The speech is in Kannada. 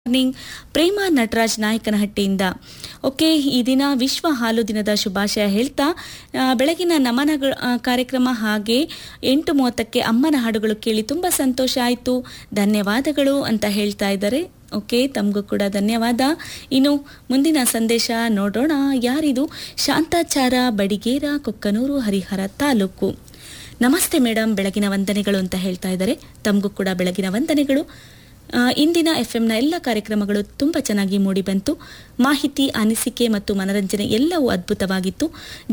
ಮಾರ್ನಿಂಗ್ ಪ್ರೇಮ ನಟರಾಜ್ ನಾಯಕನಹಟ್ಟಿಯಿಂದ ಓಕೆ ಈ ದಿನ ವಿಶ್ವ ಹಾಲು ದಿನದ ಶುಭಾಶಯ ಹೇಳ್ತಾ ಆ, ಬೆಳಗಿನ ನಮನ ಕಾರ್ಯಕ್ರಮ ಹಾಗೆ ಎಂಟು ಮೂವತ್ತಕ್ಕೆ ಅಮ್ಮನ ಹಾಡುಗಳು ಕೇಳಿ ತುಂಬ ಸಂತೋಷ ಆಯಿತು ಧನ್ಯವಾದಗಳು ಅಂತ ಹೇಳ್ತಾ ಇದ್ದಾರೆ ಓಕೆ ತಮಗೂ ಕೂಡ ಧನ್ಯವಾದ ಇನ್ನು ಮುಂದಿನ ಸಂದೇಶ ನೋಡೋಣ ಯಾರಿದು ಶಾಂತಾಚಾರ ಬಡಿಗೇರ ಕೊಕ್ಕನೂರು ಹರಿಹರ ತಾಲೂಕು ನಮಸ್ತೆ ಮೇಡಮ್ ಬೆಳಗಿನ ವಂದನೆಗಳು ಅಂತ ಹೇಳ್ತಾ ಇದ್ದಾರೆ ತಮಗೂ ಕೂಡ ಬೆಳಗಿನ ವಂದನೆಗಳು ಆ, ಇಂದಿನ ಎಫ್ ಎಂನ ಎಲ್ಲ ಕಾರ್ಯಕ್ರಮಗಳು ತುಂಬ ಚೆನ್ನಾಗಿ ಮೂಡಿಬಂತು ಮಾಹಿತಿ ಅನಿಸಿಕೆ ಮತ್ತು ಮನರಂಜನೆ ಎಲ್ಲವೂ ಅದ್ಭುತವಾಗಿತ್ತು